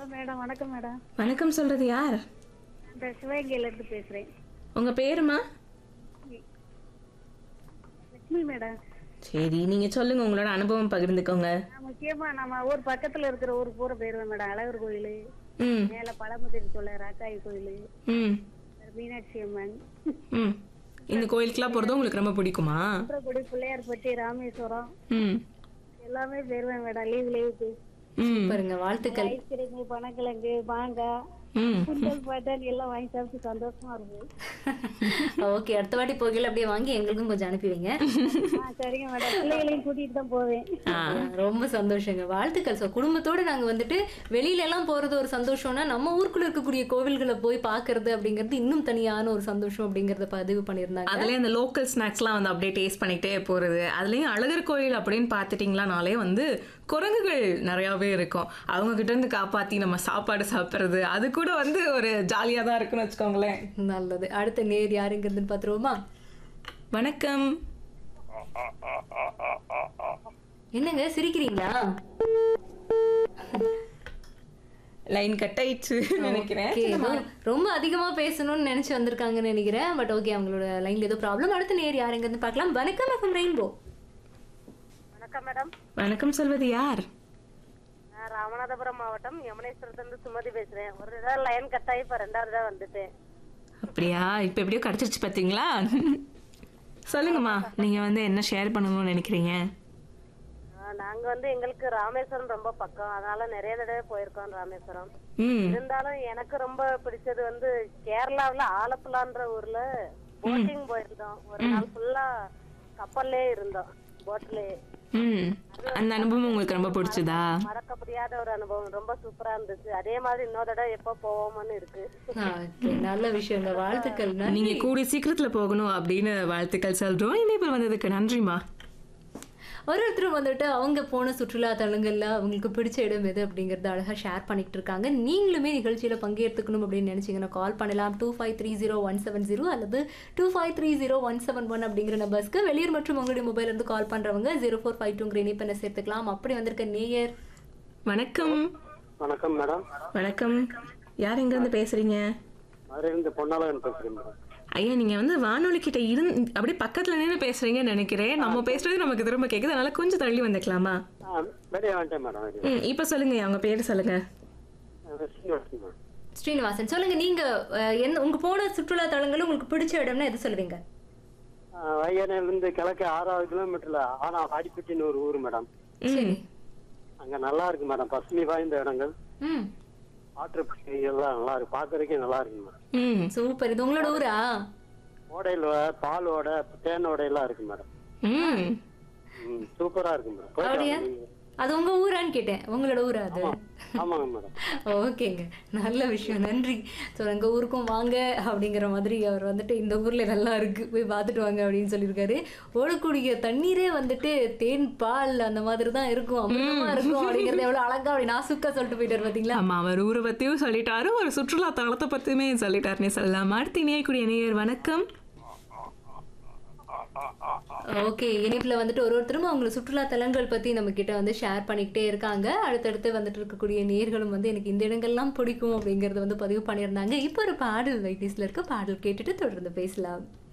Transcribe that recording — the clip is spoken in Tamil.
ஹலோ மேடம் வணக்கம் மேடம் வணக்கம் சொல்றது யார் இந்த சிவகங்கையில இருந்து பேசுறேன் உங்க பேருமா லட்சுமி மேடம் சரி நீங்க சொல்லுங்க உங்களோட அனுபவம் பகிர்ந்துக்கோங்க நான் முக்கியமா நம்ம ஊர் பக்கத்துல இருக்கிற ஊர் பூரா போயிருவேன் மேடம் அழகர் கோயில் ம் மேல பழமுதிரி சொல்ல ராக்காய் கோயில் ம் மீனாட்சி அம்மன் ம் இந்த கோயிலுக்குலாம் போறது உங்களுக்கு ரொம்ப பிடிக்குமா குன்றக்குடி பிள்ளையார்பட்டி ராமேஸ்வரம் ம் எல்லாமே போயிருவேன் மேடம் லீவ் லீவுக்கு ம் பாருங்க வாழ்த்துக்கள் ஐஸ்கிரீம் பனக்கிழங்கு மாங்காய் ம் சுண்டல் பாட்டன் எல்லாம் வாங்கி சாப்பிட்டு சந்தோஷமா இருக்கும் ஓகே அடுத்த வாட்டி போகையில அப்படியே வாங்கி எங்களுக்கும் கொஞ்சம் அனுப்பி வைங்க ஆ சரிங்க மேடம் பிள்ளைகளையும் கூட்டிட்டு தான் போவேன் ரொம்ப சந்தோஷங்க வாழ்த்துக்கள் ஸோ குடும்பத்தோட நாங்க வந்துட்டு வெளியில எல்லாம் போறது ஒரு சந்தோஷம்னா நம்ம ஊருக்குள்ள இருக்கக்கூடிய கோவில்களை போய் பார்க்கிறது அப்படிங்கிறது இன்னும் தனியான ஒரு சந்தோஷம் அப்படிங்கறத பதிவு பண்ணியிருந்தாங்க அதுலயே இந்த லோக்கல் ஸ்நாக்ஸ்லாம் வந்து அப்படியே டேஸ்ட் பண்ணிக்கிட்டே போறது அதுலயும் அழகர் கோயில் அப்படின்னு பார்த்துட்டிங்களானாலே வந்து குரங்குகள் நிறையாவே இருக்கும் அவங்க கிட்ட இருந்து காப்பாத்தி நம்ம சாப்பாடு சாப்பிட்றது அது கூட வந்து ஒரு ஜாலியா தான் இருக்குன்னு வச்சுக்கோங்களேன் நல்லது அடுத்த நேர் யாருங்கிறதுன்னு பார்த்துருவோமா வணக்கம் என்னங்க சிரிக்கிறீங்களா லைன் கட் ஆயிடுச்சு நினைக்கிறேன் Okay, ஏதோ ரொம்ப அதிகமா பேசணும்னு நினைச்சு வந்திருக்காங்கன்னு நினைக்கிறேன் பட் ஓகே அவங்களோட லைன்ல ஏதோ ப்ராப்ளம் அடுத்த நேர் யாருங்கிறது பார்க்கலாம் வணக்கம் எஃப்எம் ரெயின்போ வணக்கம் மேடம் வணக்கம் சொல்வது யார் நான் ராமநாதபுரம் மாவட்டம் யமுனேஸ்வரத்துல சுமதி பேசுறேன் ஒரு தடவை லைன் கட் ஆகி இப்ப ரெண்டாவது தடவை வந்துட்டேன் அப்படியா இப்ப எப்படியோ கிடைச்சிருச்சு பாத்தீங்களா சொல்லுங்கம்மா நீங்க வந்து என்ன ஷேர் பண்ணணும்னு நினைக்கிறீங்க ஆ, நாங்க வந்து எங்களுக்கு ராமேஸ்வரம் ரொம்ப பக்கம் அதனால நிறைய தடவை போயிருக்கோம் ராமேஸ்வரம் ம் இருந்தாலும் எனக்கு ரொம்ப பிடிச்சது வந்து கேரளாவுல ஆலப்புழான்ற ஊர்ல போட்டிங் போயிருந்தோம் ஒரு நாள் ஃபுல்லா கப்பல்லே இருந்தோம் போட்லயே ம் அந்த அனுபவம் உங்களுக்கு ரொம்ப பிடிச்சதா மறக்க முடியாத ஒரு அனுபவம் ரொம்ப சூப்பரா இருந்துச்சு அதே மாதிரி இன்னொரு தடவை எப்ப போவோம்னு இருக்கு ஓகே நல்ல விஷயங்க வாழ்த்துக்கள் நன்றி. நீங்க கூடிய சீக்கிரத்துல போகணும் அப்படின்னு வாழ்த்துக்கள் சொல்றோம் இணைப்பில் வந்ததுக்கு நன்றிம்மா ஒரு ஒருத்தரும் வந்துட்டு அவங்க போன சுற்றுலா தலங்கள்ல அவங்களுக்கு பிடிச்ச இடம் எது அப்படிங்கறத அழகா ஷேர் பண்ணிட்டு இருக்காங்க நீங்களுமே நிகழ்ச்சியில பங்கேற்றுக்கணும் அப்படின்னு நினைச்சீங்கன்னா கால் பண்ணலாம் two five three zero one seven zero அல்லது two five three zero one seven one அப்படிங்கிற நம்பர்ஸ்க்கு வெளியூர் மற்றும் உங்களுடைய மொபைல் இருந்து கால் பண்றவங்க ஜீரோ ஃபோர் ஃபைவ் டூங்கிற இணைப்பெண்ணை சேர்த்துக்கலாம் அப்படி வந்திருக்க நேயர் வணக்கம் வணக்கம் மேடம் வணக்கம் யார் எங்க இருந்து பேசுறீங்க மதுரையிலிருந்து பொன்னாளகன் பேசுறேன் மேடம் ஐயா நீங்க வந்து வானொலி கிட்ட இருந்து அப்படியே பக்கத்துல நின்று பேசுறீங்கன்னு நினைக்கிறேன் நம்ம பேசுறது நமக்கு திரும்ப கேக்குது அதனால கொஞ்சம் தள்ளி வந்துக்கலாமா ஆ, வெளியே வந்துட்டேன் மேடம் வெளியே ம் இப்ப சொல்லுங்க அவங்க பேரு சொல்லுங்க ஸ்ரீனிவாசன் மேடம் ஸ்ரீனிவாசன் சொல்லுங்க நீங்க அஹ், என்ன உங்க போன சுற்றுலா தலங்கள் உங்களுக்கு பிடிச்ச இடம்னா எது சொல்லுவீங்க ஆ, வைகானையிலிருந்து கிழக்கு ஆறாவது கிலோமீட்டர்ல ஆனா வாடிப்பட்டின்னு ஒரு ஊர் மேடம் சரி அங்க நல்லா இருக்கு மேடம் பசுமை வாய்ந்த இடங்கள் ம் ஆற்றுப்பட்டி எல்லாம் நல்லா இருக்கு பாக்குறதுக்கே நல்லா இருக்கு மேடம் ம் சூப்பர் இது உங்களோட ஊரா ஓடையில் பால் ஓடை தேன் ஓடை எல்லாம் இருக்கு மேடம் ம் ம், சூப்பரா இருக்கு மேடம் போயிட்டு அப்படியா வாங்க நீங்க. அது உங்க ஊரான்னு கேட்டேன் உங்களோட ஊரா அது ஆமாங்க மேடம் ஓகேங்க நல்ல விஷயம் நன்றி ஸோ எங்கள் ஊருக்கும் வாங்க அப்படிங்கிற மாதிரி அவர் வந்துட்டு இந்த ஊரில் நல்லா இருக்கு போய் பார்த்துட்டு வாங்க அப்படின்னு சொல்லியிருக்காரு ஓடக்கூடிய தண்ணீரே வந்துட்டு தேன் பால் அந்த மாதிரி தான் இருக்கும் அமிர்தமா இருக்கும் அப்படிங்கிறது எவ்வளோ அழகா அப்படி நாசுக்கா சொல்லிட்டு போயிட்டாரு பார்த்தீங்களா ஆமா அவர் ஊரை பத்தியும் சொல்லிட்டாரு ஒரு சுற்றுலா தலத்தை பத்தியுமே சொல்லிட்டாருன்னே சொல்லலாம் அடுத்து இணையக்கூடிய நேயர் வணக்கம் ஓகே இணைப்பில் வந்துட்டு ஒரு ஒருத்தரும் அவங்க சுற்றுலா தலங்கள் பற்றி நம்ம கிட்ட வந்து ஷேர் பண்ணிக்கிட்டே இருக்காங்க அடுத்தடுத்து வந்துட்டு இருக்கக்கூடிய நேர்களும் வந்து எனக்கு இந்த இடங்கள்லாம் பிடிக்கும் அப்படிங்கறத வந்து பதிவு பண்ணியிருந்தாங்க இப்போ ஒரு பாடல் வைட்டிஸில் இருக்க பாடல் கேட்டுட்டு தொடர்ந்து பேசலாம்